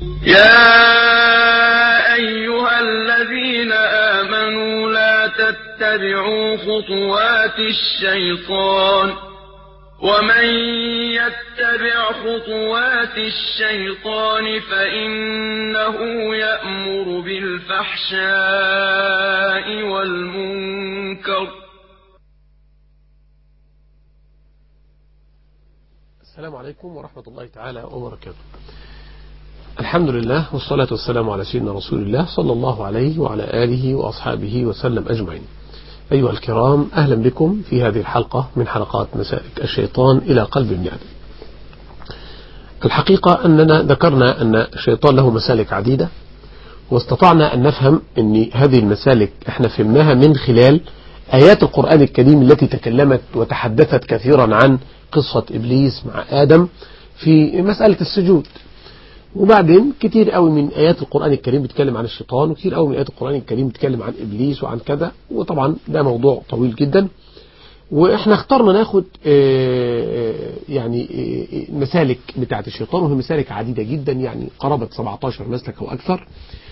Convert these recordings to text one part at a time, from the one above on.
يا أيها الذين آمنوا لا تتبعوا خطوات الشيطان ومن يتبع خطوات الشيطان فإنه يأمر بالفحشاء والمنكر السلام عليكم ورحمة الله تعالى وبركاته الحمد لله والصلاة والسلام على سيدنا رسول الله صلى الله عليه وعلى آله وأصحابه وسلم أجمعين أيها الكرام أهلا بكم في هذه الحلقة من حلقات مسالك الشيطان إلى قلب ابن آدم الحقيقة أننا ذكرنا أن الشيطان له مسالك عديدة واستطعنا أن نفهم أن هذه المسالك احنا فهمناها من خلال آيات القرآن الكريم التي تكلمت وتحدثت كثيرا عن قصة إبليس مع آدم في مسألة السجود وبعدين كتير قوي من آيات القرآن الكريم بتتكلم عن الشيطان وكتير قوي من آيات القرآن الكريم بتتكلم عن إبليس وعن كذا وطبعا ده موضوع طويل جدا واحنا اخترنا ناخد يعني المسالك بتاعت الشيطان وهي مسالك عديدة جدا يعني قرابة 17 مسلك أو أكثر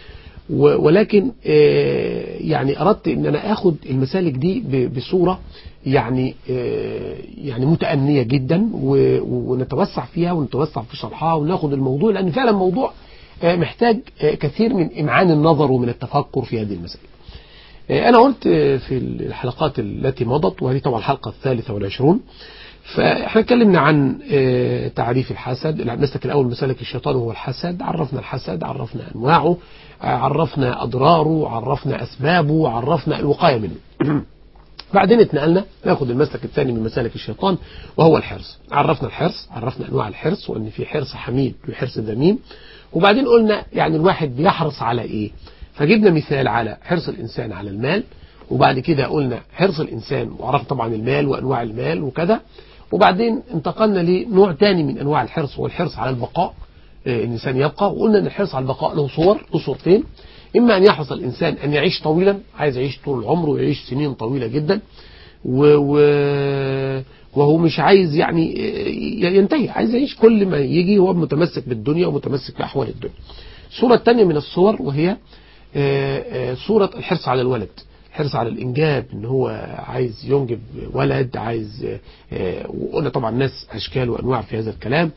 ولكن يعني أردت أن أنا أخد المسالك دي بصورة يعني يعني متأنية جدا ونتوسع فيها ونتوسع في شرحها وناخد الموضوع لأن فعلا موضوع محتاج كثير من إمعان النظر ومن التفكر في هذه المسائل أنا قلت في الحلقات التي مضت وهذه طبعا الحلقة الثالثة والعشرون فاحنا اتكلمنا عن تعريف الحسد المسلك الأول مسلك الشيطان هو الحسد عرفنا الحسد عرفنا أنواعه عرفنا أضراره عرفنا أسبابه عرفنا الوقاية منه بعدين اتنقلنا ناخد المسلك الثاني من مسالك الشيطان وهو الحرص عرفنا الحرص عرفنا أنواع الحرص وأن في حرص حميد وحرص ذميم وبعدين قلنا يعني الواحد بيحرص على إيه فجبنا مثال على حرص الإنسان على المال وبعد كده قلنا حرص الإنسان وعرفنا طبعا المال وأنواع المال وكذا وبعدين انتقلنا لنوع تاني من أنواع الحرص هو الحرص على البقاء الإنسان يبقى وقلنا أن الحرص على البقاء له صور له صورتين إما أن يحرص الإنسان أن يعيش طويلا عايز يعيش طول العمر ويعيش سنين طويلة جدا و و وهو مش عايز يعني ينتهي عايز يعيش كل ما يجي هو متمسك بالدنيا ومتمسك بأحوال الدنيا الصورة الثانية من الصور وهي صورة الحرص على الولد الحرص على الإنجاب إن هو عايز ينجب ولد عايز وقلنا طبعا ناس أشكال وأنواع في هذا الكلام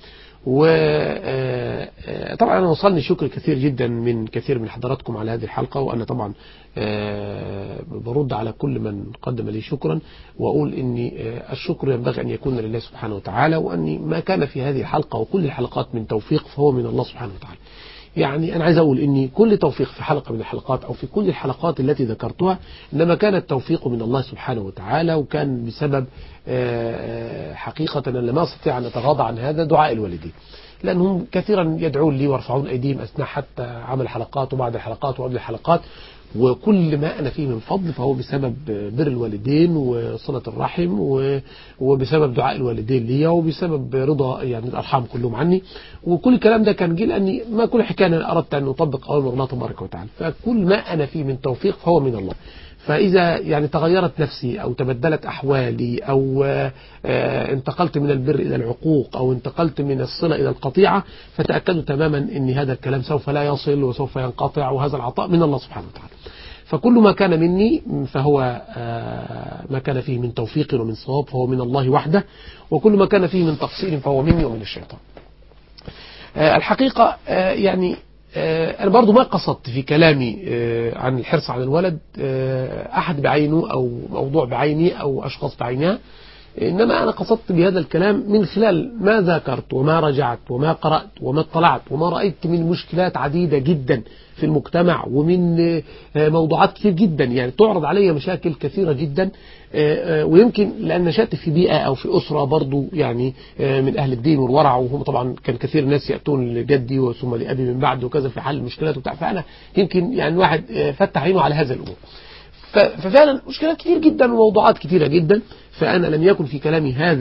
وطبعا أنا وصلني شكر كثير جدا من كثير من حضراتكم على هذه الحلقة وأنا طبعا برد على كل من قدم لي شكرا وأقول أن الشكر ينبغي أن يكون لله سبحانه وتعالى وأن ما كان في هذه الحلقة وكل الحلقات من توفيق فهو من الله سبحانه وتعالى يعني أنا عايز أقول أن كل توفيق في حلقة من الحلقات أو في كل الحلقات التي ذكرتها إنما كان التوفيق من الله سبحانه وتعالى وكان بسبب حقيقة أنا لما أستطيع أن أتغاضى عن هذا دعاء الوالدين لأنهم كثيرا يدعون لي ويرفعون أيديهم أثناء حتى عمل حلقات وبعد الحلقات وقبل الحلقات وكل ما أنا فيه من فضل فهو بسبب بر الوالدين وصلة الرحم وبسبب دعاء الوالدين لي وبسبب رضا يعني الأرحام كلهم عني وكل الكلام ده كان جه لأني ما كل حكاية أنا أردت أن أطبق أوامر الله تبارك وتعالى فكل ما أنا فيه من توفيق فهو من الله فإذا يعني تغيرت نفسي أو تبدلت أحوالي أو انتقلت من البر إلى العقوق أو انتقلت من الصلة إلى القطيعة فتأكدوا تماما أن هذا الكلام سوف لا يصل وسوف ينقطع وهذا العطاء من الله سبحانه وتعالى فكل ما كان مني فهو ما كان فيه من توفيق ومن صواب فهو من الله وحده وكل ما كان فيه من تقصير فهو مني ومن الشيطان الحقيقة يعني أنا برضو ما قصدت في كلامي عن الحرص على الولد أحد بعينه أو موضوع بعيني أو أشخاص بعينها إنما أنا قصدت بهذا الكلام من خلال ما ذكرت وما رجعت وما قرأت وما اطلعت وما رأيت من مشكلات عديدة جدا في المجتمع ومن موضوعات كثير جدا يعني تعرض علي مشاكل كثيرة جدا ويمكن لأن نشأت في بيئة أو في أسرة برضو يعني من أهل الدين والورع وهم طبعا كان كثير ناس يأتون لجدي وثم لأبي من بعد وكذا في حل المشكلات وبتاع فأنا يمكن يعني واحد فتح عينه على هذا الأمور ففعلا مشكلات كتير جدا وموضوعات كتيرة جدا فأنا لم يكن في كلامي هذا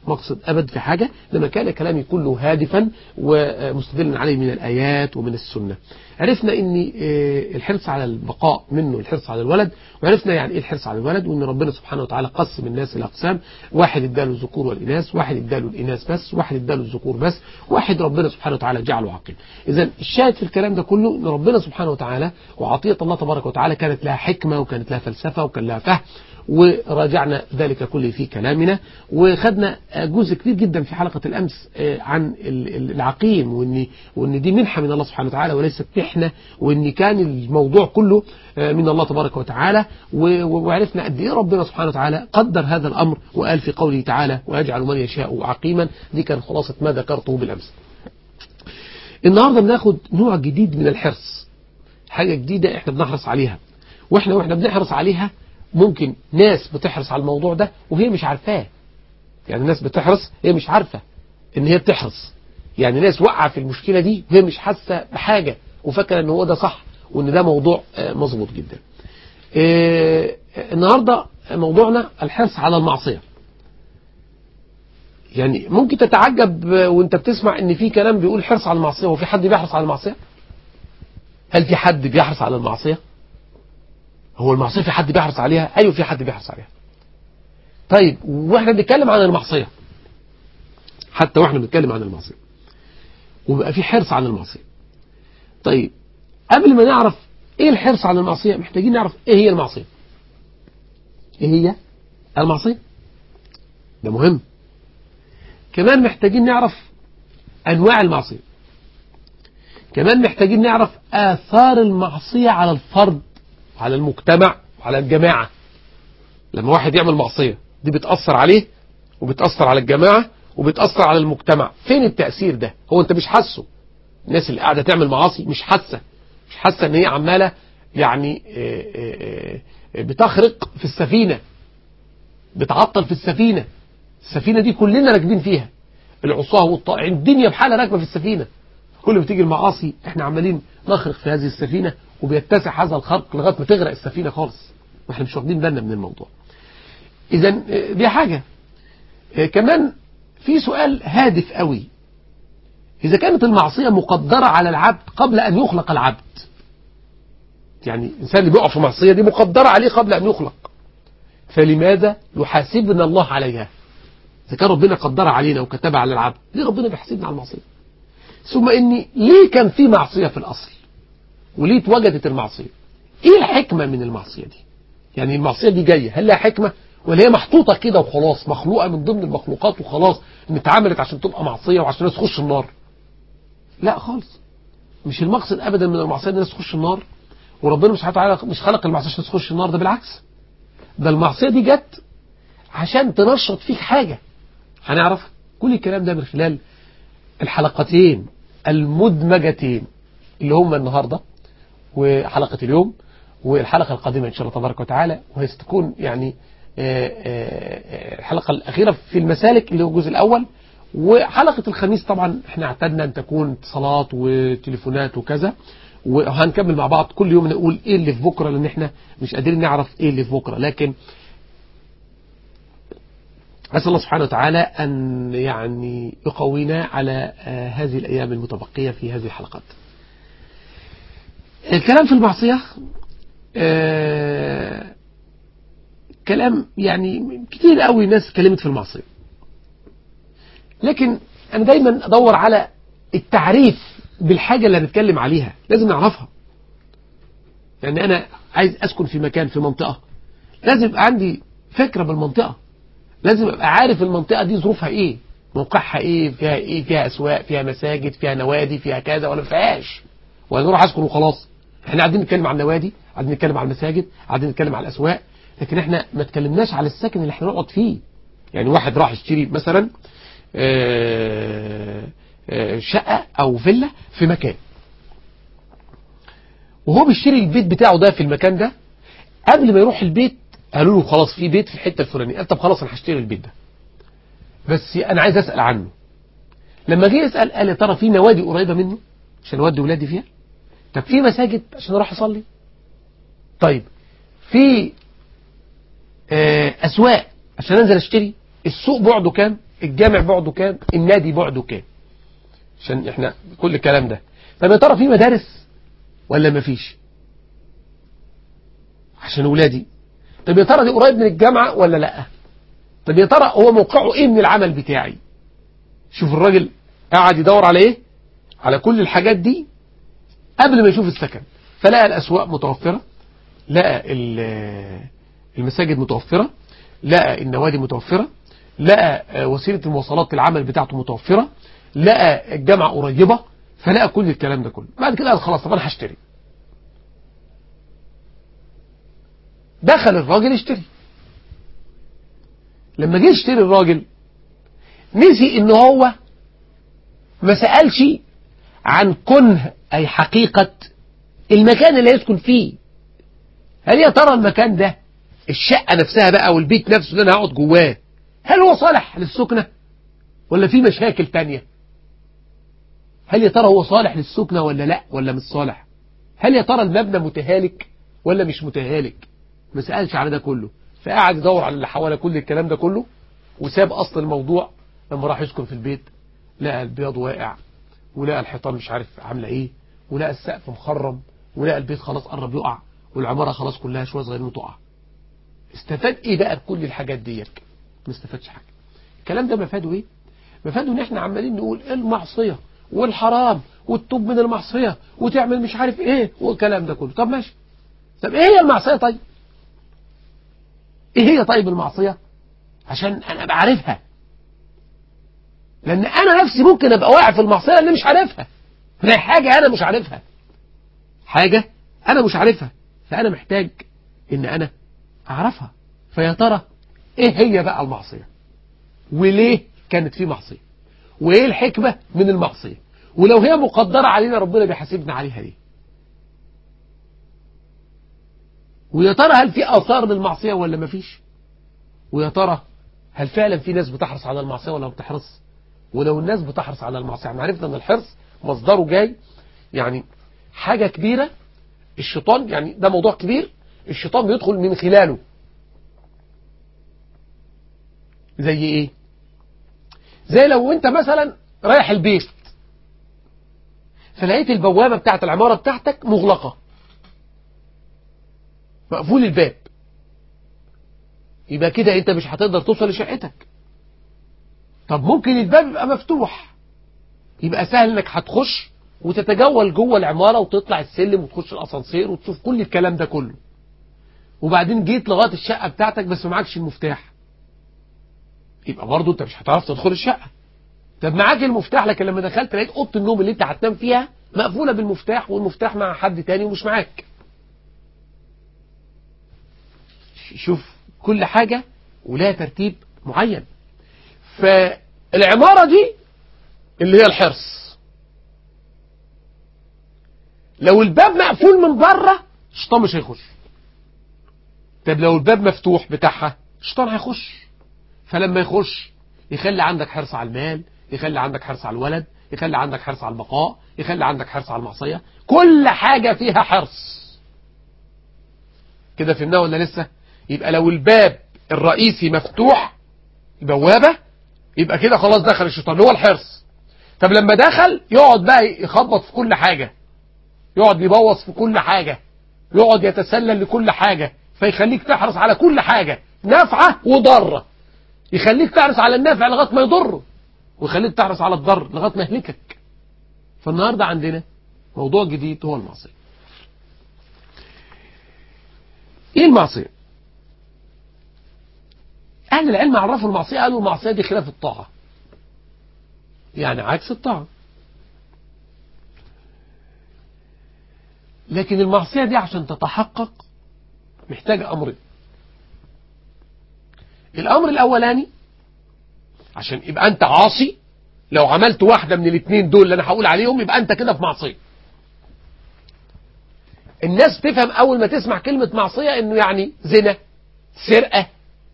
مقصد أبد في حاجة لما كان كلامي كله هادفا ومستدلا عليه من الآيات ومن السنة عرفنا ان آه، الحرص على البقاء منه الحرص على الولد وعرفنا يعني ايه الحرص على الولد وان ربنا سبحانه وتعالى قسم الناس الى اقسام واحد اداله الذكور والاناث واحد اداله الاناث بس واحد اداله الذكور بس واحد ربنا سبحانه وتعالى جعله عقيم اذا الشاهد في الكلام ده كله ان ربنا سبحانه وتعالى وعطيه الله تبارك وتعالى كانت لها حكمه وكانت لها فلسفه وكان لها فهم وراجعنا ذلك كله في كلامنا وخدنا جزء كبير جدا في حلقة الأمس آه، عن ال- ال- العقيم وإن, وإن دي منحة من الله سبحانه وتعالى وليست محنة وإن كان الموضوع كله آه، من الله تبارك وتعالى و- و- وعرفنا قد إيه ربنا سبحانه وتعالى قدر هذا الأمر وقال في قوله تعالى ويجعل من يشاء عقيما دي كان خلاصة ما ذكرته بالأمس النهاردة بناخد نوع جديد من الحرص حاجة جديدة احنا بنحرص عليها واحنا واحنا بنحرص عليها ممكن ناس بتحرص على الموضوع ده وهي مش عارفاه يعني الناس بتحرص هي مش عارفة ان هي بتحرص يعني ناس وقع في المشكلة دي وهي مش حاسة بحاجة وفاكرة ان هو ده صح وان ده موضوع آه، مظبوط جدا آه، النهاردة موضوعنا الحرص على المعصية يعني ممكن تتعجب آه، وانت بتسمع ان في كلام بيقول حرص على المعصية وفي حد بيحرص على المعصية هل في حد بيحرص على المعصية هو المعصية في حد بيحرص عليها ايوه في حد بيحرص عليها طيب واحنا بنتكلم عن المعصية حتى واحنا بنتكلم عن المعصية وبقى في حرص عن المعصية طيب قبل ما نعرف ايه الحرص على المعصية محتاجين نعرف ايه هي المعصية ايه هي المعصية ده مهم كمان محتاجين نعرف انواع المعصية كمان محتاجين نعرف آثار المعصية على الفرد على المجتمع على الجماعة لما واحد يعمل معصية دي بتأثر عليه وبتأثر على الجماعة وبتأثر على المجتمع فين التأثير ده هو انت مش حاسه الناس اللي قاعدة تعمل معاصي مش حاسة مش حاسة ان هي عمالة يعني آه، آه، آه، بتخرق في السفينة بتعطل في السفينة السفينة دي كلنا راكبين فيها العصاه والطائعين الدنيا بحالها راكبة في السفينة كل ما تيجي المعاصي احنا عمالين نخرق في هذه السفينة وبيتسع هذا الخرق لغاية ما تغرق السفينة خالص واحنا مش واخدين بالنا من الموضوع اذا دي حاجة آه، كمان في سؤال هادف قوي إذا كانت المعصية مقدرة على العبد قبل أن يخلق العبد يعني الإنسان اللي بيقع في معصية دي مقدرة عليه قبل أن يخلق فلماذا يحاسبنا الله عليها إذا كان ربنا قدرها علينا وكتبها على العبد ليه ربنا بيحاسبنا على المعصية ثم إني ليه كان في معصية في الأصل وليه اتوجدت المعصية إيه الحكمة من المعصية دي يعني المعصية دي جاية هل لها حكمة ولا هي محطوطة كده وخلاص مخلوقة من ضمن المخلوقات وخلاص ان اتعملت عشان تبقى معصية وعشان الناس تخش النار لا خالص مش المقصد ابدا من المعصية ان الناس تخش النار وربنا مش تعالى مش خلق المعصية عشان تخش النار ده بالعكس ده المعصية دي جت عشان تنشط فيك حاجة هنعرف كل الكلام ده من خلال الحلقتين المدمجتين اللي هم النهاردة وحلقة اليوم والحلقة القادمة إن شاء الله تبارك وتعالى وهي ستكون يعني آه، آه، الحلقة الأخيرة في المسالك اللي هو الجزء الأول وحلقة الخميس طبعا احنا اعتدنا أن تكون اتصالات وتليفونات وكذا وهنكمل مع بعض كل يوم نقول ايه اللي في بكرة لان احنا مش قادرين نعرف ايه اللي في بكرة لكن أسأل الله سبحانه وتعالى أن يعني يقوينا على آه، هذه الأيام المتبقية في هذه الحلقات الكلام في المعصية آه، كلام يعني كتير قوي ناس اتكلمت في المعصية لكن أنا دايما أدور على التعريف بالحاجة اللي هنتكلم عليها لازم نعرفها يعني أنا عايز أسكن في مكان في منطقة لازم يبقى عندي فكرة بالمنطقة لازم ابقى عارف المنطقة دي ظروفها ايه موقعها ايه فيها ايه فيها اسواق فيها مساجد فيها نوادي فيها كذا ولا ما فيهاش ولا نروح اسكن وخلاص احنا قاعدين نتكلم عن النوادي قاعدين نتكلم عن المساجد قاعدين نتكلم عن الاسواق لكن احنا ما اتكلمناش على السكن اللي احنا نقعد فيه يعني واحد راح يشتري مثلا آه، آه، شقة او فيلا في مكان وهو بيشتري البيت بتاعه ده في المكان ده قبل ما يروح البيت قالوا له خلاص في بيت في الحته الفلانيه قال طب خلاص انا هشتري البيت ده بس انا عايز اسال عنه لما جه يسال قال يا ترى في نوادي قريبه منه عشان اودي ولادي فيها طب في مساجد عشان اروح اصلي طيب في آه، اسواق عشان انزل اشتري السوق بعده كام الجامع بعده كام النادي بعده كام عشان احنا كل الكلام ده طب يا ترى في مدارس ولا مفيش عشان ولادي طب يا ترى دي قريب من الجامعة ولا لا طب يا ترى هو موقعه ايه من العمل بتاعي شوف الراجل قاعد يدور على ايه على كل الحاجات دي قبل ما يشوف السكن فلقى الاسواق متوفرة لقى المساجد متوفرة لقى النوادي متوفرة لقى وسيلة المواصلات العمل بتاعته متوفرة لقى الجامعة قريبة فلقى كل الكلام ده كله بعد كده قال خلاص طب انا هشتري دخل الراجل يشتري لما جه يشتري الراجل نسي ان هو ما سألش عن كنه اي حقيقة المكان اللي يسكن فيه هل يا ترى المكان ده الشقة نفسها بقى والبيت نفسه اللي انا هقعد جواه هل هو صالح للسكنة ولا في مشاكل تانية هل يا ترى هو صالح للسكنة ولا لا ولا مش صالح هل يا ترى المبنى متهالك ولا مش متهالك ما سألش على ده كله فقعد يدور على اللي حوالي كل الكلام ده كله وساب أصل الموضوع لما راح يسكن في البيت لقى البياض واقع ولقى الحيطان مش عارف عاملة ايه ولقى السقف مخرم ولقى البيت خلاص قرب يقع والعمارة خلاص كلها شوية صغيرين تقع استفاد ايه بقى بكل الحاجات ديت ما استفادش حاجة الكلام ده مفاده ايه مفاده ان احنا عمالين نقول المعصية والحرام والتوب من المعصية وتعمل مش عارف ايه والكلام ده كله طب ماشي طب ايه هي المعصية طيب ايه هي طيب المعصية عشان انا ابقى عارفها لان انا نفسي ممكن ابقى واقع في المعصية لان مش عارفها هي حاجة انا مش عارفها حاجة انا مش عارفها فانا محتاج ان انا اعرفها فيا ترى ايه هي بقى المعصية وليه كانت في معصية وايه الحكمة من المعصية ولو هي مقدرة علينا ربنا بيحاسبنا عليها ليه ويا ترى هل في آثار للمعصية ولا مفيش ويا ترى هل فعلا في ناس بتحرص على المعصية ولا ما بتحرص ولو الناس بتحرص على المعصية احنا عرفنا ان الحرص مصدره جاي يعني حاجة كبيرة الشيطان يعني ده موضوع كبير الشيطان بيدخل من خلاله زي ايه زي لو انت مثلا رايح البيت فلقيت البوابة بتاعت العمارة بتاعتك مغلقة مقفول الباب يبقى كده انت مش هتقدر توصل لشقتك طب ممكن الباب يبقى مفتوح يبقى سهل انك هتخش وتتجول جوه العمارة وتطلع السلم وتخش الاسانسير وتشوف كل الكلام ده كله وبعدين جيت لغايه الشقة بتاعتك بس معكش المفتاح يبقى برضه انت مش هتعرف تدخل الشقة طب معاك المفتاح لكن لما دخلت لقيت اوضه النوم اللي انت هتنام فيها مقفولة بالمفتاح والمفتاح مع حد تاني ومش معاك شوف كل حاجة ولها ترتيب معين فالعمارة دي اللي هي الحرص لو الباب مقفول من بره الشيطان مش هيخش طب لو الباب مفتوح بتاعها الشيطان هيخش فلما يخش يخلي عندك حرص على المال يخلي عندك حرص على الولد يخلي عندك حرص على البقاء يخلي عندك حرص على المعصية كل حاجة فيها حرص كده فهمناه ولا لسه يبقى لو الباب الرئيسي مفتوح بوابة يبقى كده خلاص دخل الشيطان هو الحرص طب لما دخل يقعد بقى يخبط في كل حاجة يقعد يبوظ في كل حاجة يقعد يتسلل لكل حاجة فيخليك تحرص على كل حاجة نافعة وضارة يخليك تحرص على النافع لغاية ما يضره ويخليك تحرص على الضر لغاية ما يهلكك فالنهاردة عندنا موضوع جديد هو المعصية ايه المعصية اهل العلم عرفوا المعصية قالوا المعصية دي خلاف الطاعة يعني عكس الطاعة لكن المعصية دي عشان تتحقق محتاجة أمرين الأمر الأولاني عشان يبقى أنت عاصي لو عملت واحدة من الاثنين دول اللي أنا هقول عليهم يبقى أنت كده في معصية الناس تفهم أول ما تسمع كلمة معصية إنه يعني زنا سرقة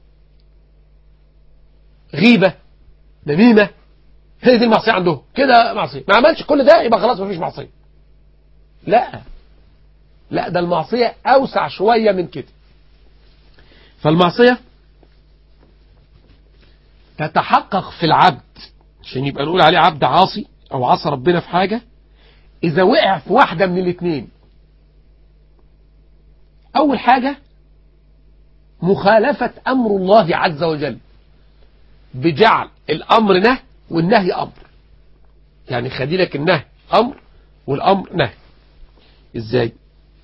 غيبة نميمة هي دي المعصية عندهم كده معصية ما عملش كل ده يبقى خلاص مفيش معصية لا لا ده المعصية أوسع شوية من كده فالمعصية تتحقق في العبد عشان يبقى نقول عليه عبد عاصي او عصى ربنا في حاجة اذا وقع في واحدة من الاثنين اول حاجة مخالفة امر الله عز وجل بجعل الامر نهي والنهي امر يعني خلي لك النهي امر والامر نهي ازاي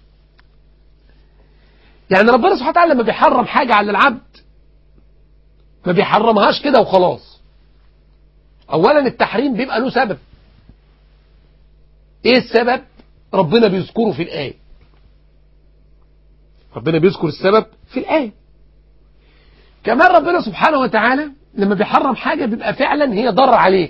يعني ربنا سبحانه وتعالى لما بيحرم حاجة على العبد ما بيحرمهاش كده وخلاص اولا التحريم بيبقى له سبب ايه السبب ربنا بيذكره في الآية ربنا بيذكر السبب في الآية كمان ربنا سبحانه وتعالى لما بيحرم حاجة بيبقى فعلا هي ضر عليك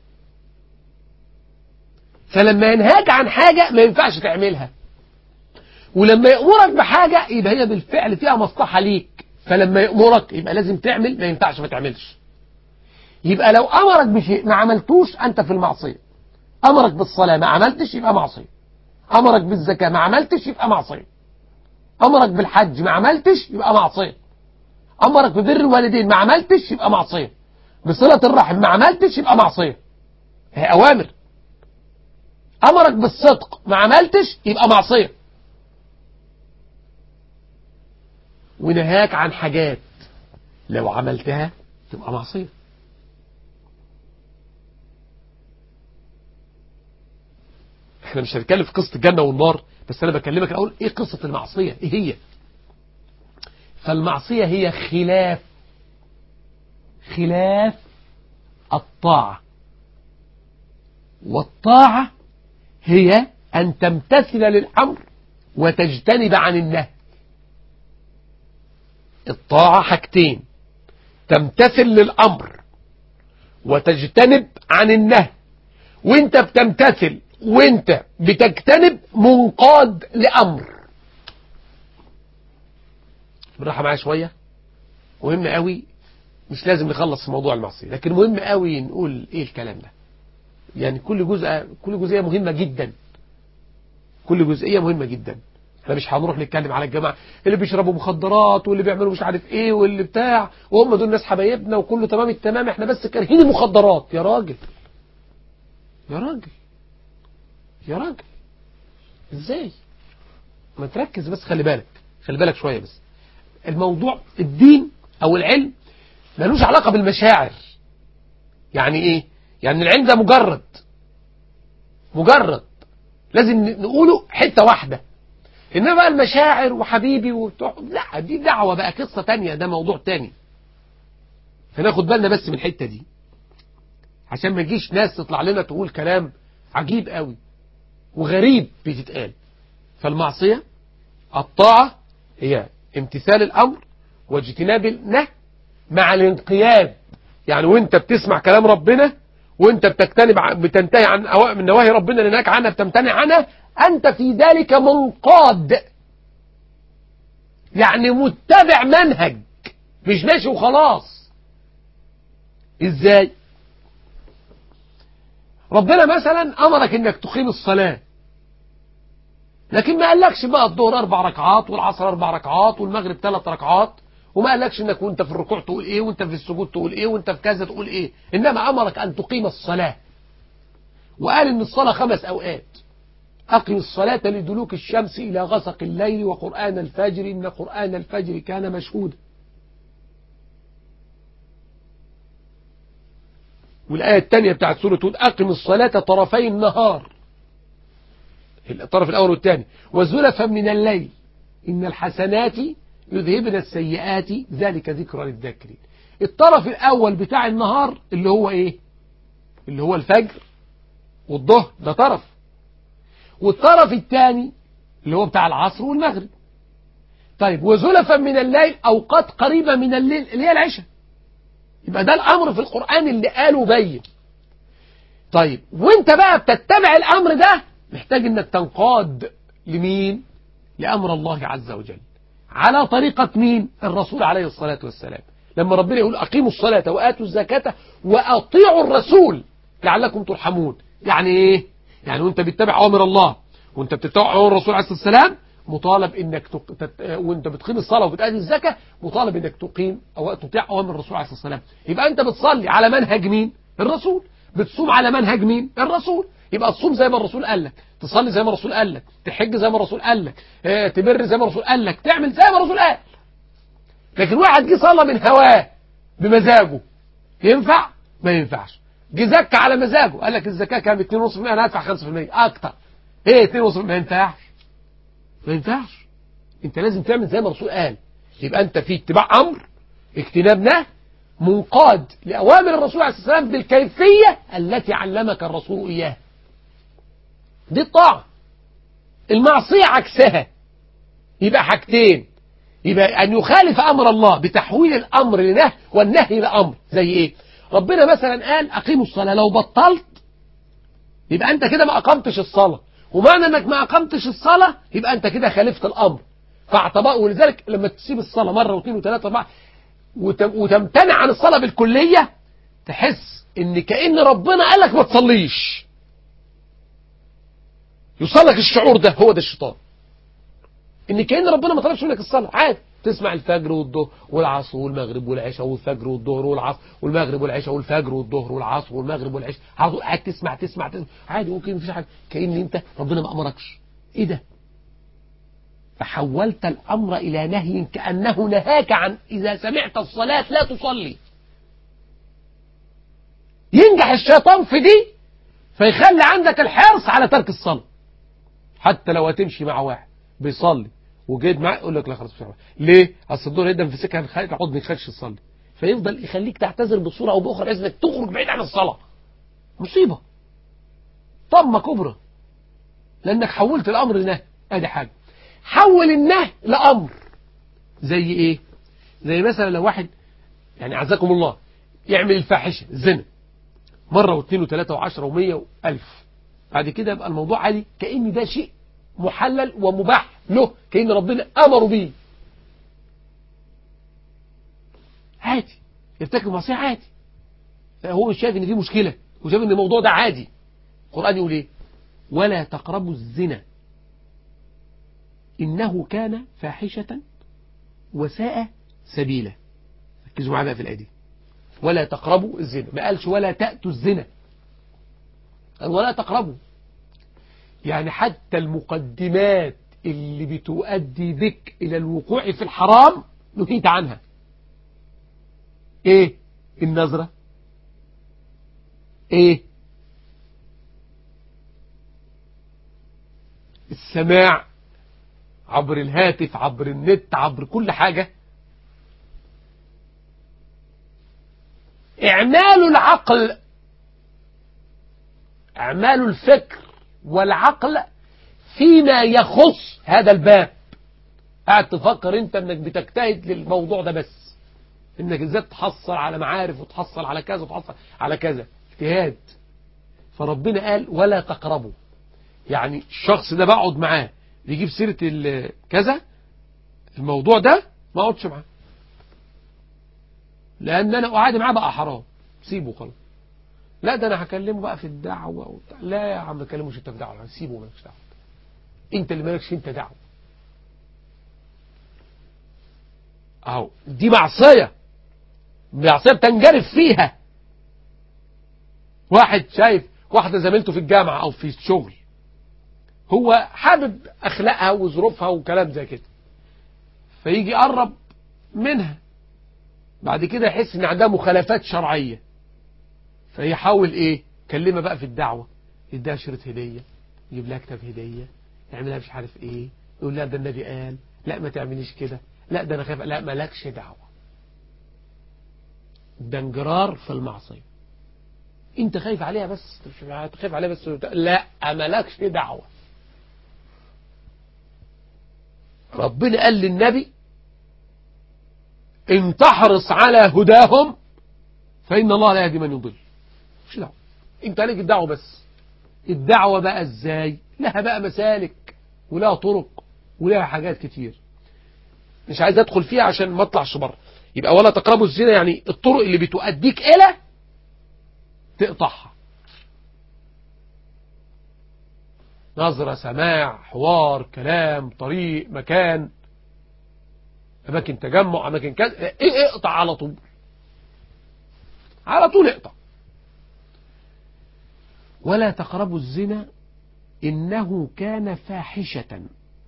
فلما ينهاك عن حاجة ما ينفعش تعملها ولما يأمرك بحاجة يبقى هي بالفعل فيها مصلحة ليك فلما يأمرك يبقى لازم تعمل ما ينفعش ما تعملش يبقى لو أمرك بشيء ما عملتوش أنت في المعصية أمرك بالصلاة ما عملتش يبقى معصية أمرك بالزكاة ما عملتش يبقى معصية أمرك بالحج ما عملتش يبقى معصية أمرك ببر الوالدين ما عملتش يبقى معصية بصلة الرحم ما عملتش يبقى معصية هي أوامر أمرك بالصدق ما عملتش يبقى معصية ونهاك عن حاجات لو عملتها تبقى معصية احنا مش هنتكلم في قصة الجنة والنار بس انا بكلمك الاول ايه قصة المعصية ايه هي فالمعصية هي خلاف خلاف الطاعة والطاعة هي أن تمتثل للأمر وتجتنب عن النهي الطاعة حاجتين تمتثل للأمر وتجتنب عن النهي وانت بتمتثل وانت بتجتنب منقاد لأمر بالراحة معايا شوية مهم قوي مش لازم نخلص في موضوع المعصية لكن مهم قوي نقول ايه الكلام ده يعني كل جزء كل جزئية مهمة جدا كل جزئية مهمة جدا احنا مش هنروح نتكلم على الجماعة اللي بيشربوا مخدرات واللي بيعملوا مش عارف ايه واللي بتاع وهم دول ناس حبايبنا وكله تمام التمام احنا بس كارهين المخدرات يا راجل يا راجل يا راجل ازاي ما تركز بس خلي بالك خلي بالك شوية بس الموضوع الدين او العلم ملوش علاقة بالمشاعر يعني ايه يعني العلم ده مجرد مجرد لازم نقوله حتة واحدة انما بقى المشاعر وحبيبي وبتوع لا دي دعوة بقى قصة تانية ده موضوع تاني فناخد بالنا بس من الحتة دي عشان ما تجيش ناس تطلع لنا تقول كلام عجيب قوي وغريب بتتقال فالمعصية الطاعة هي امتثال الأمر واجتناب النهي مع الانقياد يعني وانت بتسمع كلام ربنا وانت بتجتنب بتنتهي عن من نواهي ربنا اللي نهاك عنها بتمتنع عنها انت في ذلك منقاد يعني متبع منهج مش ماشي وخلاص ازاي ربنا مثلا امرك انك تقيم الصلاة لكن ما قالكش بقى الظهر اربع ركعات والعصر اربع ركعات والمغرب ثلاث ركعات وما قالكش انك وانت في الركوع تقول ايه وانت في السجود تقول ايه وانت في كذا تقول ايه انما امرك ان تقيم الصلاة وقال ان الصلاة خمس اوقات اقم الصلاة لدلوك الشمس الى غسق الليل وقرآن الفجر ان قرآن الفجر كان مشهودا والآية الثانية بتاعت سورة هود أقم الصلاة طرفي النهار الطرف الأول والثاني وزلفا من الليل إن الحسنات يذهبن السيئات ذلك ذكرى للذاكرين الطرف الأول بتاع النهار اللي هو إيه اللي هو الفجر والظهر ده طرف والطرف الثاني اللي هو بتاع العصر والمغرب طيب وزلفا من الليل أوقات قريبة من الليل اللي هي العشاء يبقى ده الأمر في القرآن اللي قاله بين طيب وانت بقى بتتبع الأمر ده محتاج انك تنقاد لمين لأمر الله عز وجل على طريقة مين الرسول عليه الصلاة والسلام لما ربنا يقول أقيموا الصلاة وآتوا الزكاة وأطيعوا الرسول لعلكم ترحمون يعني إيه يعني وانت بتتبع أوامر الله وانت بتتبع أوامر الرسول عليه الصلاة والسلام مطالب انك تق... تت... وانت بتقيم الصلاه وبتأدي الزكاه مطالب انك تقيم او تطيع اوامر الرسول عليه الصلاه والسلام يبقى انت بتصلي على منهج مين الرسول بتصوم على منهج مين الرسول يبقى تصوم زي ما الرسول قال لك تصلي زي ما الرسول قال لك تحج زي ما الرسول قال لك اه تبر زي ما الرسول قال لك تعمل زي ما الرسول قال لكن واحد جه صلى من هواه بمزاجه ينفع ما ينفعش جه زكى على مزاجه قال لك الزكاه كام 2.5% انا هدفع 5% اكتر ايه 2.5% ما ينفعش ما ينفعش انت لازم تعمل زي ما الرسول قال يبقى انت في اتباع امر اجتناب نهي منقاد لأوامر الرسول عليه الصلاة والسلام بالكيفية التي علمك الرسول إياها دي الطاعة المعصية عكسها يبقى حاجتين يبقى أن يخالف أمر الله بتحويل الأمر لنهي والنهي لأمر زي إيه ربنا مثلا قال أقيموا الصلاة لو بطلت يبقى أنت كده ما أقمتش الصلاة ومعنى أنك ما أقمتش الصلاة يبقى أنت كده خالفت الأمر فاعتبار ولذلك لما تسيب الصلاة مرة واثنين وثلاثة وأربعة وتمتنع عن الصلاة بالكلية تحس ان كأن ربنا قال لك ما تصليش يوصلك الشعور ده هو ده الشيطان ان كأن ربنا ما طلبش منك الصلاة عادي تسمع الفجر والظهر والعصر والمغرب والعشاء والفجر والظهر والعصر والمغرب والعشاء والفجر والظهر والعصر والمغرب والعشاء قاعد تسمع تسمع تسمع عادي ممكن مفيش حاجة كأن انت ربنا ما امركش ايه ده فحولت الأمر إلى نهي كأنه نهاك عن إذا سمعت الصلاة لا تصلي ينجح الشيطان في دي فيخلي عندك الحرص على ترك الصلاة حتى لو هتمشي مع واحد بيصلي وجيت معاه يقول لك لا خلاص مش ليه؟ اصل الدور يقدم في سكه هتقعد ما يخليش تصلي فيفضل يخليك تعتذر بصوره او باخرى بحيث انك تخرج بعيد عن الصلاه مصيبه طمه كبرى لانك حولت الامر لنهي ادي حاجه حول النهي لأمر زي ايه زي مثلا لو واحد يعني عزكم الله يعمل الفاحشة الزنا مرة واثنين وثلاثة وعشرة ومية وألف بعد كده يبقى الموضوع عادي كأن ده شيء محلل ومباح له كأن ربنا أمره بيه عادي يرتكب معصية عادي هو مش شايف ان دي مشكلة هو شايف ان الموضوع ده عادي القرآن يقول ايه ولا تقربوا الزنا إنه كان فاحشة وساء سبيلا ركزوا معايا بقى في الآية دي ولا تقربوا الزنا ما قالش ولا تأتوا الزنا قال ولا تقربوا يعني حتى المقدمات اللي بتؤدي بك إلى الوقوع في الحرام نهيت عنها إيه النظرة إيه السماع عبر الهاتف عبر النت عبر كل حاجة إعمال العقل إعمال الفكر والعقل فيما يخص هذا الباب قاعد تفكر انت انك بتجتهد للموضوع ده بس انك ازاي تحصل على معارف وتحصل على كذا وتحصل على كذا اجتهاد فربنا قال ولا تقربوا يعني الشخص ده بقعد معاه بيجيب سيرة كذا الموضوع ده ما اقعدش معاه لان انا قاعد معاه بقى حرام سيبه خلاص لا ده انا هكلمه بقى في الدعوة وبتاع. لا يا عم ما تكلموش انت في دعوة سيبه مالكش دعوة انت اللي مالكش انت دعوة اهو دي معصية معصية بتنجرف فيها واحد شايف واحدة زميلته في الجامعة او في الشغل هو حابب اخلاقها وظروفها وكلام زي كده فيجي يقرب منها بعد كده يحس ان عندها مخالفات شرعية فيحاول ايه كلمها بقى في الدعوة يديها شريط هدية يجيب لها كتاب هدية يعملها مش عارف ايه يقول لها ده النبي قال لا ما تعمليش كده لا ده انا خايف لا مالكش دعوة ده انجرار في المعصية انت خايف عليها بس خايف عليها بس لا مالكش دعوة ربنا قال للنبي ان تحرص على هداهم فإن الله لا يهدي من يضل مش دعوة انت عليك الدعوة بس الدعوة بقى ازاي لها بقى مسالك ولها طرق ولها حاجات كتير مش عايز ادخل فيها عشان ما اطلعش بره يبقى ولا تقربوا الزنا يعني الطرق اللي بتؤديك الى تقطعها نظرة سماع حوار كلام طريق مكان أماكن تجمع أماكن كذا إيه اقطع على طول على طول اقطع ولا تقربوا الزنا إنه كان فاحشة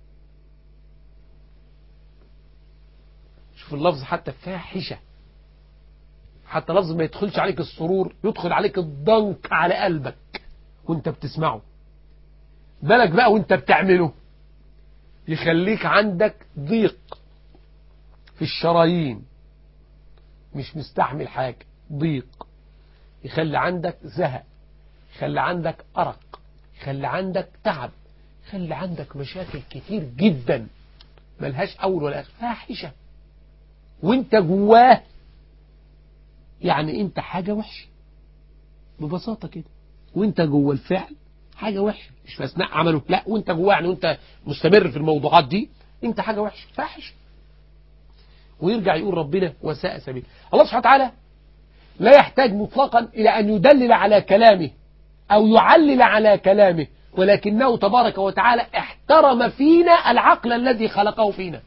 شوف اللفظ حتى فاحشة حتى لفظ ما يدخلش عليك السرور يدخل عليك الضنك على قلبك وانت بتسمعه بالك بقى وانت بتعمله يخليك عندك ضيق في الشرايين مش مستحمل حاجة ضيق يخلي عندك زهق يخلي عندك أرق يخلي عندك تعب يخلي عندك مشاكل كتير جدا ملهاش أول ولا آخر فاحشة وانت جواه يعني انت حاجة وحشة ببساطة كده وانت جوه الفعل حاجة وحشة مش في أثناء عمله لا وانت جواه يعني وانت مستمر في الموضوعات دي انت حاجة وحشة فاحش ويرجع يقول ربنا وساء سبيل الله سبحانه وتعالى لا يحتاج مطلقا إلى أن يدلل على كلامه أو يعلل على كلامه ولكنه تبارك وتعالى احترم فينا العقل الذي خلقه فينا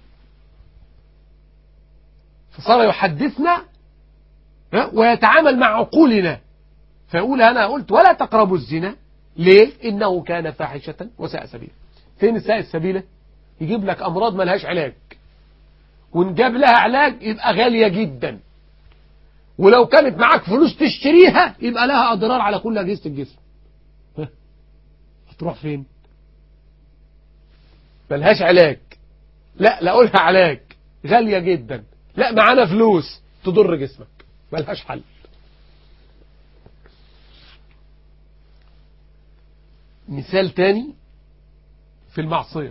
فصار يحدثنا ويتعامل مع عقولنا فيقول أنا قلت ولا تقربوا الزنا ليه إنه كان فاحشة وساء سبيلا فين الساء السبيلة يجيب لك أمراض ملهاش علاج وإن جاب لها علاج يبقى غالية جدا ولو كانت معاك فلوس تشتريها يبقى لها أضرار على كل أجهزة الجسم هتروح فين ملهاش علاج لا لا قولها علاج غالية جدا لا معانا فلوس تضر جسمك ملهاش حل مثال تاني في المعصية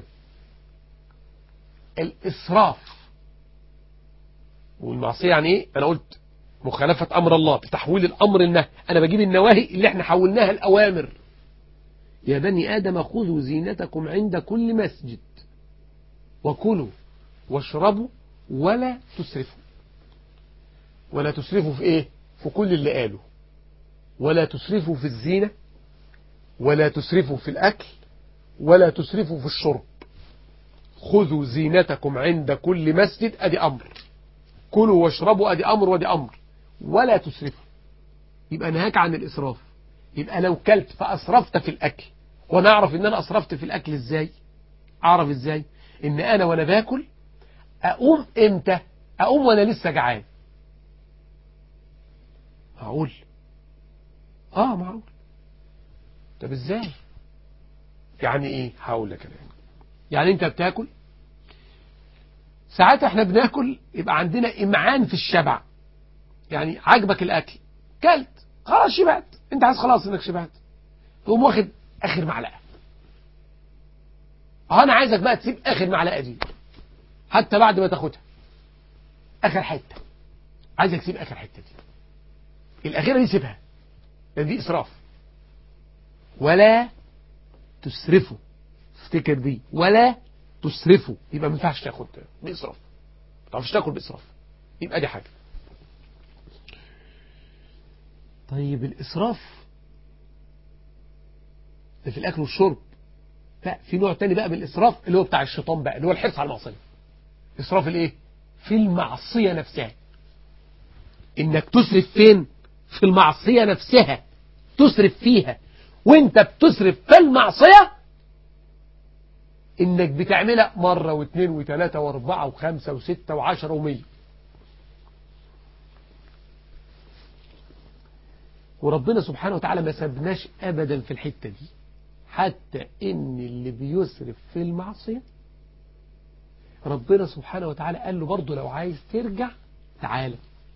الإسراف والمعصية يعني ايه انا قلت مخالفة امر الله بتحويل الامر النهي انا بجيب النواهي اللي احنا حولناها الاوامر يا بني ادم خذوا زينتكم عند كل مسجد وكلوا واشربوا ولا تسرفوا ولا تسرفوا في ايه في كل اللي قاله ولا تسرفوا في الزينة ولا تسرفوا في الاكل ولا تسرفوا في الشرب خذوا زينتكم عند كل مسجد ادي امر كلوا واشربوا ادي امر وادي امر ولا تسرفوا يبقى نهاك عن الاسراف يبقى لو كلت فاسرفت في الاكل وانا اعرف ان انا اسرفت في الاكل ازاي اعرف ازاي ان انا وانا باكل اقوم امتى اقوم وانا لسه جعان معقول اه معقول طب ازاي يعني ايه هقول لك انا يعني انت بتاكل ساعات احنا بناكل يبقى عندنا امعان في الشبع يعني عجبك الاكل كلت خلاص شبعت انت عايز خلاص انك شبعت تقوم واخد اخر معلقه اه انا عايزك بقى تسيب اخر معلقه دي حتى بعد ما تاخدها اخر حته عايزك تسيب اخر حته دي الاخيره دي سيبها لان دي اسراف ولا تسرفوا افتكر دي ولا تسرفوا يبقى ما ينفعش تاخد باسراف ما تعرفش تاكل باسراف يبقى دي حاجه طيب الاسراف ده في الاكل والشرب لا في نوع تاني بقى من الاسراف اللي هو بتاع الشيطان بقى اللي هو الحرص على المعصيه اسراف الايه في المعصيه نفسها انك تسرف فين في المعصيه نفسها تسرف فيها وانت بتسرف في المعصيه انك بتعملها مرة واثنين وثلاثة واربعة وخمسة وستة وعشرة ومية وربنا سبحانه وتعالى ما سبناش ابدا في الحتة دي حتى ان اللي بيسرف في المعصية ربنا سبحانه وتعالى قال له برضه لو عايز ترجع تعالى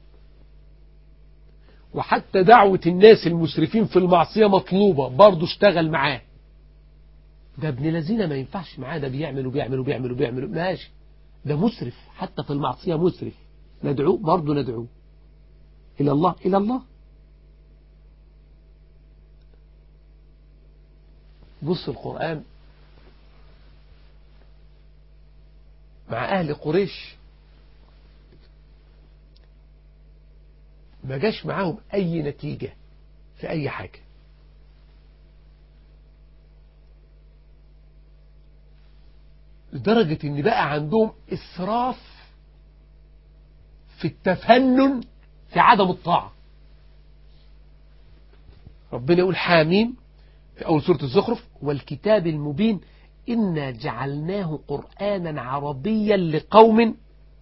وحتى دعوة الناس المسرفين في المعصية مطلوبة برضه اشتغل معاه ده ابن لذينه ما ينفعش معاه ده بيعمل وبيعمل وبيعمل وبيعمل ماشي ده مسرف حتى في المعصية مسرف ندعوه برضه ندعوه إلى الله إلى الله بص القرآن مع أهل قريش ما جاش معاهم أي نتيجة في أي حاجة لدرجة ان بقى عندهم اسراف في التفنن في عدم الطاعة ربنا يقول حاميم في أول سورة الزخرف والكتاب المبين إنا جعلناه قرآنا عربيا لقوم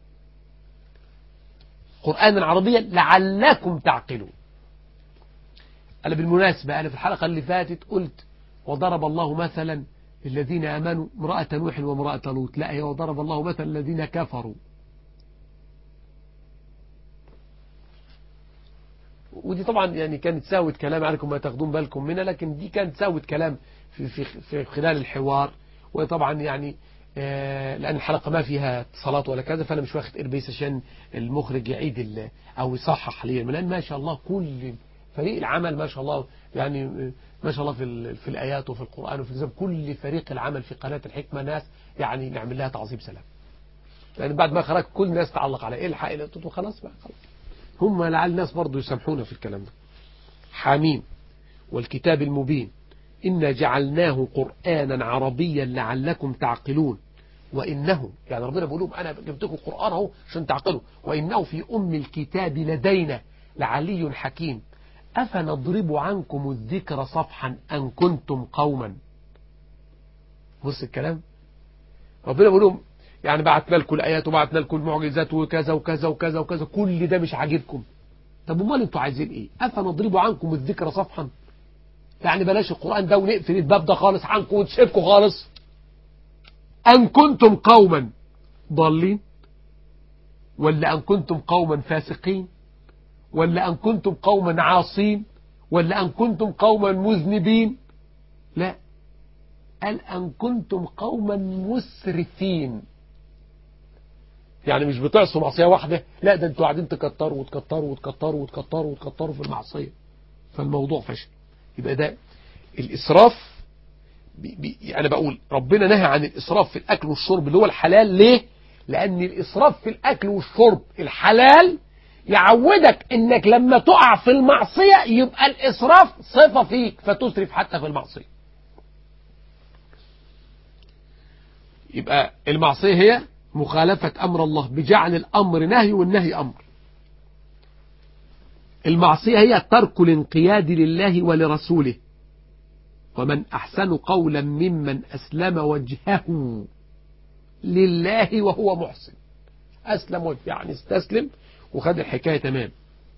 قرآنا عربيا لعلكم تعقلون أنا بالمناسبة أنا في الحلقة اللي فاتت قلت وضرب الله مثلا الذين آمنوا امرأة نوح وامرأة لوط لا هي وضرب الله مثلا الذين كفروا ودي طبعا يعني كانت ساوت كلام عليكم ما تاخدون بالكم منها لكن دي كانت ساوت كلام في, في, في خلال الحوار وطبعا يعني آه لأن الحلقة ما فيها اتصالات ولا كذا فأنا مش واخد إربيس عشان المخرج يعيد أو يصحح لي لأن ما شاء الله كل فريق العمل ما شاء الله يعني ما شاء الله في في الآيات وفي القرآن وفي الكتاب كل فريق العمل في قناة الحكمة ناس يعني نعمل لها تعظيم سلام يعني بعد ما خرج كل الناس تعلق على الحق الى خلاص بقى خلاص هم لعل الناس برضه يسامحونا في الكلام ده حاميم والكتاب المبين إنا جعلناه قرآنا عربيا لعلكم تعقلون وإنه يعني ربنا بيقول لهم أنا جبت لكم القرآن اهو عشان تعقلوا وإنه في أم الكتاب لدينا لعلي حكيم أفنضرب عنكم الذكر صفحا أن كنتم قوما بص الكلام ربنا بيقول لهم يعني بعتنا لكم الآيات وبعتنا لكم المعجزات وكذا وكذا وكذا وكذا كل ده مش عاجبكم طب امال انتوا عايزين ايه أفنضرب عنكم الذكر صفحا يعني بلاش القرآن ده ونقفل الباب ده خالص عنكم ونسيبكم خالص أن كنتم قوما ضالين ولا أن كنتم قوما فاسقين ولا أن كنتم قوما عاصين ولا أن كنتم قوما مذنبين لا قال أن كنتم قوما مسرفين يعني مش بتعصوا معصية واحدة لا ده انتوا قاعدين تكتروا وتكتروا وتكتروا وتكتروا وتكتروا في المعصية فالموضوع فشل يبقى ده الإسراف بي بي أنا بقول ربنا نهى عن الإسراف في الأكل والشرب اللي هو الحلال ليه لأن الإسراف في الأكل والشرب الحلال يعودك انك لما تقع في المعصية يبقى الإسراف صفة فيك فتسرف حتى في المعصية يبقى المعصية هي مخالفة أمر الله بجعل الأمر نهي والنهي أمر المعصية هي ترك الانقياد لله ولرسوله ومن أحسن قولا ممن أسلم وجهه لله وهو محسن أسلم وجهه يعني استسلم وخد الحكاية تمام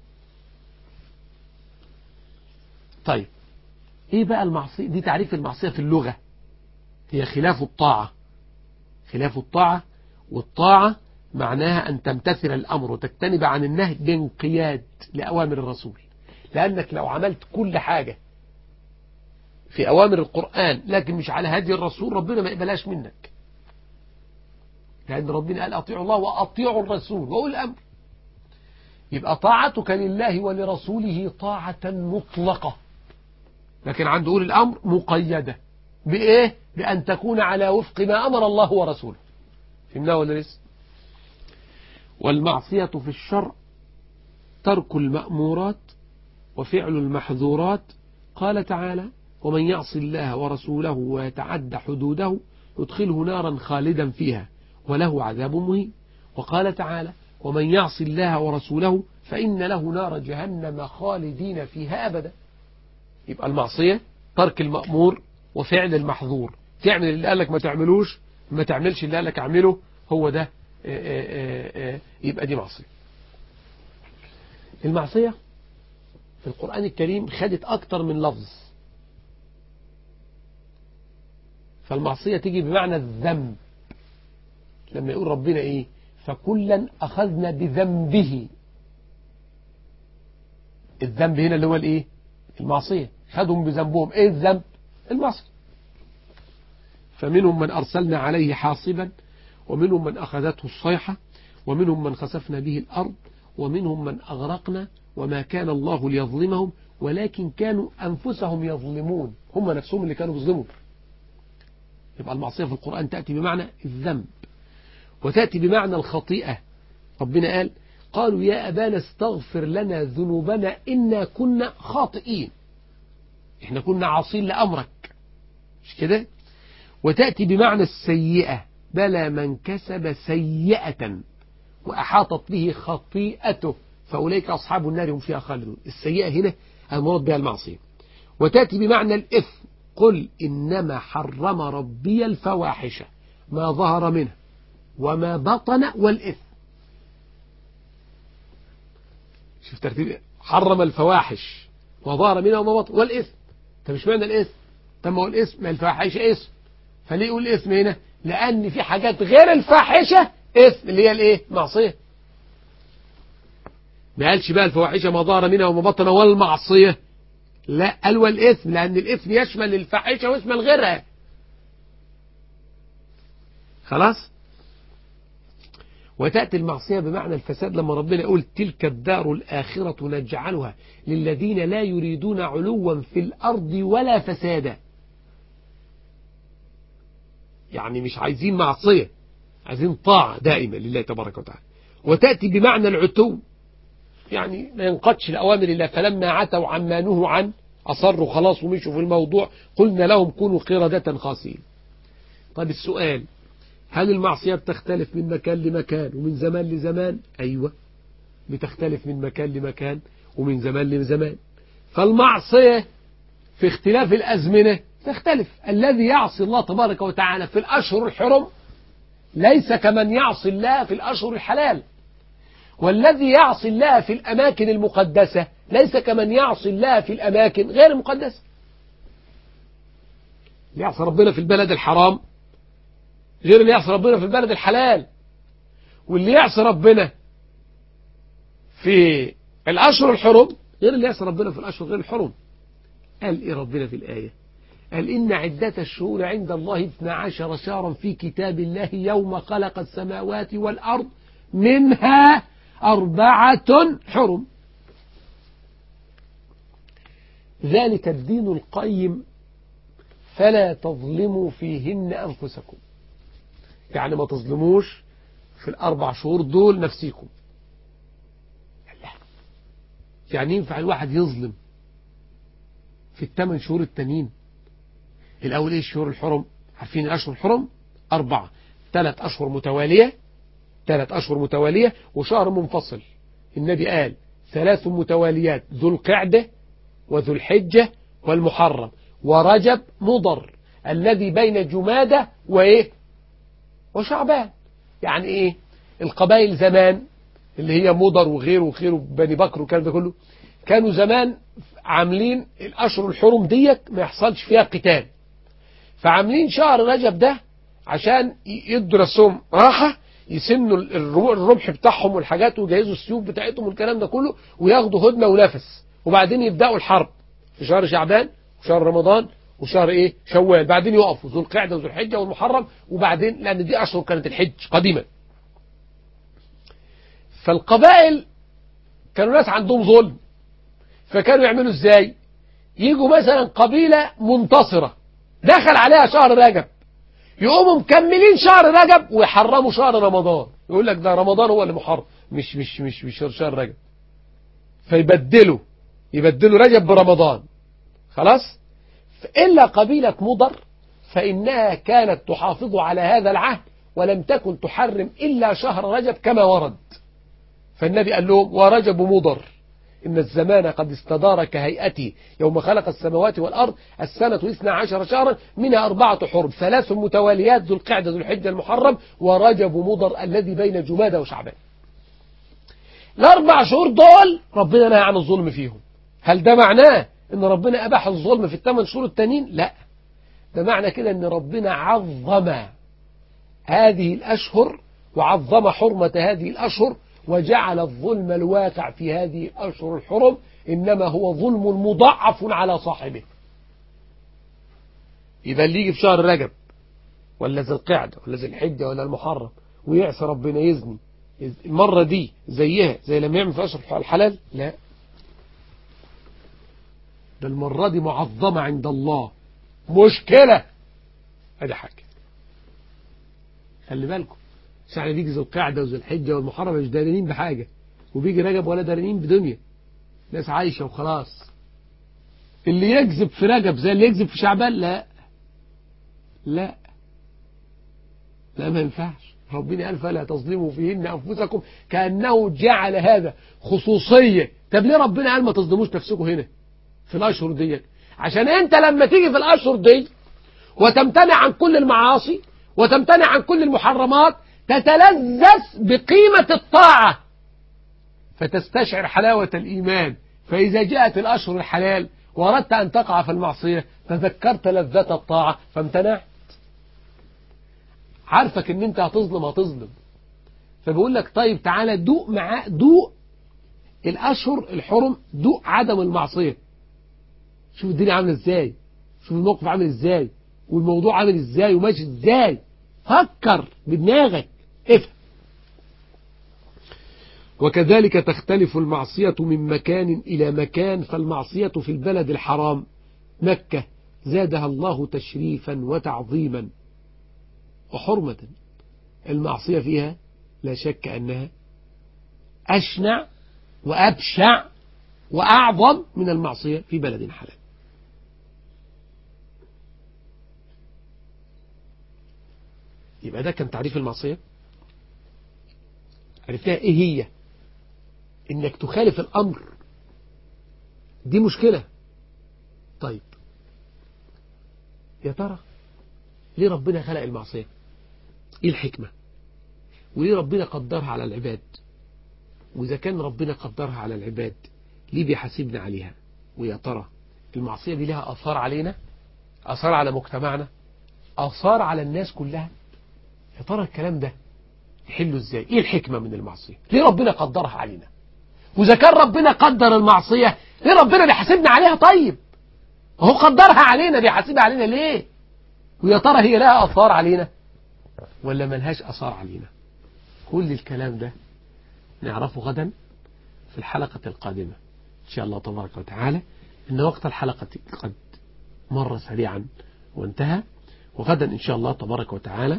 طيب ايه بقى المعصية دي تعريف المعصية في اللغة هي خلاف الطاعة خلاف الطاعة والطاعة معناها أن تمتثل الأمر وتجتنب عن النهي بانقياد لأوامر الرسول لأنك لو عملت كل حاجة في أوامر القرآن لكن مش على هدي الرسول ربنا ما يقبلاش منك لأن ربنا قال أطيعوا الله وأطيعوا الرسول وأولي الأمر يبقى طاعتك لله ولرسوله طاعة مطلقة لكن عند أولي الأمر مقيدة بإيه؟ بأن تكون على وفق ما أمر الله ورسوله فهمنا ولا لسه والمعصية في الشرع ترك المأمورات وفعل المحظورات قال تعالى ومن يعص الله ورسوله ويتعد حدوده يدخله نارا خالدا فيها وله عذاب مهين وقال تعالى ومن يعص الله ورسوله فإن له نار جهنم خالدين فيها أبدا يبقى المعصية ترك المأمور وفعل المحظور تعمل اللي قالك ما تعملوش ما تعملش اللي قالك اعمله هو ده يبقى دي معصية المعصية في القرآن الكريم خدت أكتر من لفظ فالمعصية تيجي بمعنى الذنب لما يقول ربنا إيه فكلا أخذنا بذنبه الذنب هنا اللي هو الإيه المعصية خدهم بذنبهم إيه الذنب المعصية فمنهم من أرسلنا عليه حاصبا ومنهم من أخذته الصيحة ومنهم من خسفنا به الأرض ومنهم من أغرقنا وما كان الله ليظلمهم ولكن كانوا أنفسهم يظلمون هم نفسهم اللي كانوا بيظلموا يبقى المعصية في القرآن تأتي بمعنى الذنب وتأتي بمعنى الخطيئة ربنا قال قالوا يا أبانا استغفر لنا ذنوبنا إنا كنا خاطئين احنا كنا عاصين لأمرك مش كده وتأتي بمعنى السيئة بلى من كسب سيئة وأحاطت به خطيئته فأولئك أصحاب النار هم فيها خالدون السيئة هنا المراد بها المعصية وتأتي بمعنى الإثم قل إنما حرم ربي الفواحش ما ظهر منها وما بطن والإثم شوف ترتيب حرم الفواحش ما ظهر منها وما بطن والإثم طب مش معنى الإثم طب ما هو الإثم ما الفواحش اسم فليه يقول الإثم هنا لأن في حاجات غير الفاحشة إثم اللي هي الإيه معصية ما قالش بقى الفواحش ما ظهر منها وما بطن والمعصية لا قال والإثم لأن الإثم يشمل الفاحشة ويشمل غيرها خلاص وتأتي المعصية بمعنى الفساد لما ربنا يقول تلك الدار الآخرة نجعلها للذين لا يريدون علوا في الأرض ولا فسادا يعني مش عايزين معصية عايزين طاعة دائمة لله تبارك وتعالى وتأتي بمعنى العتو يعني ما ينقضش الأوامر الله فلما عتوا عما نهوا عن أصروا خلاص ومشوا في الموضوع قلنا لهم كونوا قردة خاسئين طيب السؤال هل المعصية بتختلف من مكان لمكان ومن زمان لزمان أيوة بتختلف من مكان لمكان ومن زمان لزمان فالمعصية في اختلاف الأزمنة تختلف الذي يعصي الله تبارك وتعالى في الأشهر الحرم ليس كمن يعصي الله في الأشهر الحلال والذي يعصي الله في الأماكن المقدسة ليس كمن يعصي الله في الأماكن غير المقدسة يعصي ربنا في البلد الحرام غير اللي يعصي ربنا في البلد الحلال واللي يعصي ربنا في الأشهر الحرم غير اللي يعصي ربنا في الأشهر غير الحرم قال إيه ربنا في الآية قال إن عدة الشهور عند الله 12 شهرا في كتاب الله يوم خلق السماوات والأرض منها أربعة حرم ذلك الدين القيم فلا تظلموا فيهن أنفسكم يعني ما تظلموش في الأربع شهور دول نفسيكم لا يعني ينفع الواحد يظلم في الثمان شهور التانيين الأول إيه الشهور الحرم عارفين الأشهر الحرم أربعة ثلاث أشهر متوالية ثلاث أشهر متوالية وشهر منفصل النبي قال ثلاث متواليات ذو القعدة وذو الحجة والمحرم ورجب مضر الذي بين جمادة وإيه وشعبان يعني إيه القبائل زمان اللي هي مضر وغيره وغيره بني بكر والكلام ده كله كانوا زمان عاملين الأشهر الحرم ديت ما يحصلش فيها قتال فعاملين شهر رجب ده عشان يدوا نفسهم راحة يسنوا الرمح بتاعهم والحاجات ويجهزوا السيوف بتاعتهم والكلام ده كله وياخدوا هدنة ونفس وبعدين يبدأوا الحرب في شهر شعبان وشهر رمضان وشهر ايه شوال بعدين يقفوا ذو القعدة وذو الحجة والمحرم وبعدين لأن دي أشهر كانت الحج قديما فالقبائل كانوا ناس عندهم ظلم فكانوا يعملوا ازاي يجوا مثلا قبيلة منتصرة دخل عليها شهر رجب يقوموا مكملين شهر رجب ويحرموا شهر رمضان يقول لك ده رمضان هو اللي محرم مش مش مش مش شهر رجب فيبدلوا يبدلوا رجب برمضان خلاص إلا قبيلة مضر فإنها كانت تحافظ على هذا العهد ولم تكن تحرم إلا شهر رجب كما ورد فالنبي قال لهم ورجب مضر إن الزمان قد استدار كهيئته يوم خلق السماوات والأرض السنة اثنا عشر شهرا منها أربعة حرم ثلاث متواليات ذو القعدة ذو الحجة المحرم ورجب مضر الذي بين جمادة وشعبان الأربع شهور دول ربنا نهى عن الظلم فيهم هل ده معناه ان ربنا أباح الظلم في الثمان شهور التانيين لا ده معنى كده ان ربنا عظم هذه الأشهر وعظم حرمة هذه الأشهر وجعل الظلم الواقع في هذه الأشهر الحرم إنما هو ظلم مضاعف على صاحبه يبقى اللي يجي في شهر رجب ولا ذي القعدة ولا ذي الحجة ولا المحرم ويعصي ربنا يزني المرة دي زيها زي لما يعمل في أشهر الحلال لا ده المرة دي معظمة عند الله مشكلة ادي حاجة خلي بالكم ساعة بيجي ذو القعدة وذو الحجة والمحرم مش دارين بحاجة وبيجي رجب ولا دارين بدنيا ناس عايشة وخلاص اللي يكذب في رجب زي اللي يكذب في شعبان لا لا لا ما ينفعش ربنا قال فلا تظلموا فيهن أنفسكم كأنه جعل هذا خصوصية طب ليه ربنا قال ما تظلموش نفسكم هنا في الأشهر دي عشان أنت لما تيجي في الأشهر دي وتمتنع عن كل المعاصي وتمتنع عن كل المحرمات تتلذذ بقيمة الطاعة فتستشعر حلاوة الإيمان فإذا جاءت الأشهر الحلال وأردت أن تقع في المعصية تذكرت لذة الطاعة فامتنعت عارفك ان انت هتظلم هتظلم فبيقول لك طيب تعالى دوق معاه دوق الاشهر الحرم دوق عدم المعصية شوف الدنيا عامله ازاي شوف الموقف عامل ازاي والموضوع عامل ازاي وماشي ازاي فكر بدماغك افهم وكذلك تختلف المعصية من مكان إلى مكان فالمعصية في البلد الحرام مكة زادها الله تشريفا وتعظيما وحرمة المعصية فيها لا شك أنها أشنع وأبشع وأعظم من المعصية في بلد حلال يبقى ده كان تعريف المعصية عرفتها ايه هي انك تخالف الامر دي مشكلة طيب يا ترى ليه ربنا خلق المعصية ايه الحكمة وليه ربنا قدرها على العباد واذا كان ربنا قدرها على العباد ليه بيحاسبنا عليها ويا ترى المعصية دي لها اثار علينا اثار على مجتمعنا اثار على الناس كلها يا ترى الكلام ده يحله ازاي ايه الحكمة من المعصية ليه ربنا قدرها علينا واذا كان ربنا قدر المعصية ليه ربنا بيحاسبنا عليها طيب هو قدرها علينا بيحاسبها علينا ليه ويا ترى هي لها اثار علينا ولا ملهاش اثار علينا كل الكلام ده نعرفه غدا في الحلقة القادمة إن شاء الله تبارك وتعالى إن وقت الحلقة قد مر سريعا وانتهى وغدا إن شاء الله تبارك وتعالى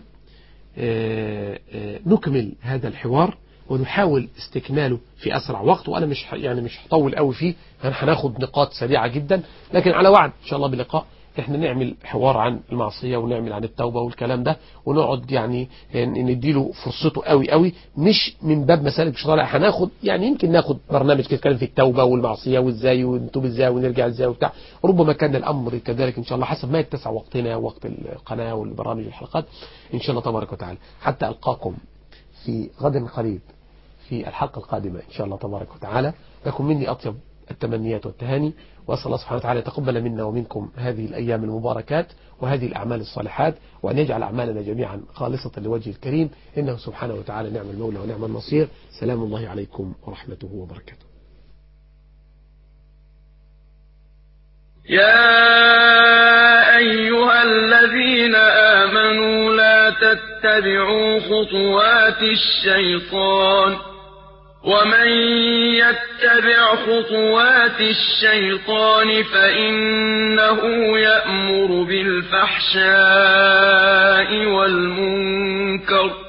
نكمل هذا الحوار ونحاول استكماله في أسرع وقت وأنا مش يعني مش هطول قوي فيه هناخد نقاط سريعة جدا لكن على وعد إن شاء الله بلقاء احنا نعمل حوار عن المعصية ونعمل عن التوبة والكلام ده ونقعد يعني نديله فرصته قوي قوي مش من باب مسالك مش طالع هناخد يعني يمكن ناخد برنامج كده كلام في التوبة والمعصية وازاي ونتوب ازاي ونرجع ازاي وبتاع ربما كان الامر كذلك ان شاء الله حسب ما يتسع وقتنا وقت القناة والبرامج والحلقات ان شاء الله تبارك وتعالى حتى القاكم في غد قريب في الحلقة القادمة ان شاء الله تبارك وتعالى لكم مني اطيب التمنيات والتهاني وأسأل الله سبحانه وتعالى يتقبل منا ومنكم هذه الأيام المباركات وهذه الأعمال الصالحات وأن يجعل أعمالنا جميعا خالصة لوجه الكريم إنه سبحانه وتعالى نعم المولى ونعم النصير سلام الله عليكم ورحمته وبركاته يا أيها الذين آمنوا لا تتبعوا خطوات الشيطان ومن يتبع خطوات الشيطان فإنه يأمر بالفحشاء والمنكر